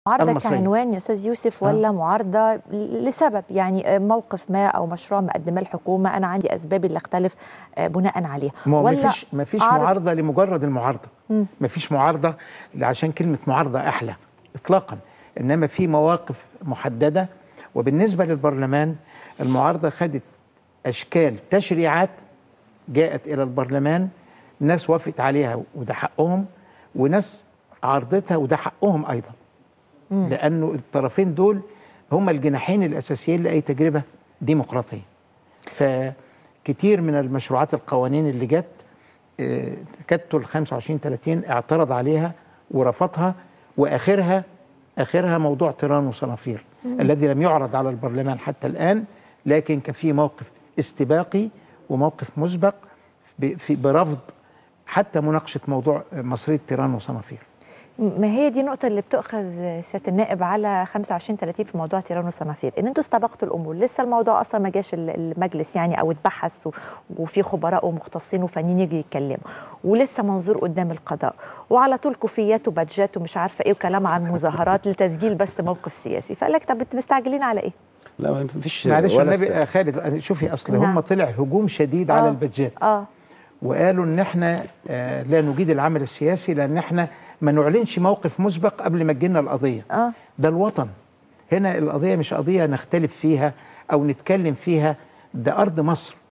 معارضة المصرية. كعنوان يا استاذ يوسف ولا معارضة لسبب يعني موقف ما او مشروع مقدمه الحكومه انا عندي اسبابي اللي اختلف آه، بناء عليها ما هو ولا مفيش مفيش عرض- معارضه لمجرد المعارضه مم. مفيش معارضه عشان كلمه معارضه احلى اطلاقا انما في مواقف محدده وبالنسبه للبرلمان المعارضه خدت اشكال تشريعات جاءت الى البرلمان ناس وافقت عليها وده حقهم وناس عارضتها وده حقهم ايضا مم. لانه الطرفين دول هما الجناحين الاساسيين لاي تجربه ديمقراطيه فكتير من المشروعات القوانين اللي جت آه، تكتل 25 30 اعترض عليها ورفضها واخرها اخرها موضوع تيران وصنافير الذي لم يعرض على البرلمان حتى الان لكن كان في موقف استباقي وموقف مسبق ب- في برفض حتى مناقشه موضوع مصريه تيران وصنافير ما هي دي النقطة اللي بتؤخذ سيادة النائب على 25 30 في موضوع تيران وصنافير ان انتوا استبقتوا الامور لسه الموضوع اصلا ما جاش ال- المجلس يعني او اتبحث و- وفي خبراء ومختصين وفنيين يجوا يتكلموا ولسه منظور قدام القضاء وعلى طول كوفيات وبادجات ومش عارفة ايه وكلام عن مظاهرات لتسجيل بس موقف سياسي فقال لك طب انتوا مستعجلين على ايه؟ لا ما فيش معلش ولا النبي است- آه، خالد آه، شوفي اصل نعم. هم طلع هجوم شديد على آه. البادجات اه وقالوا ان احنا آه، لا نجيد العمل السياسي لان احنا ما نعلنش موقف مسبق قبل ما تجينا القضيه اه ده الوطن هنا القضيه مش قضيه نختلف فيها او نتكلم فيها ده ارض مصر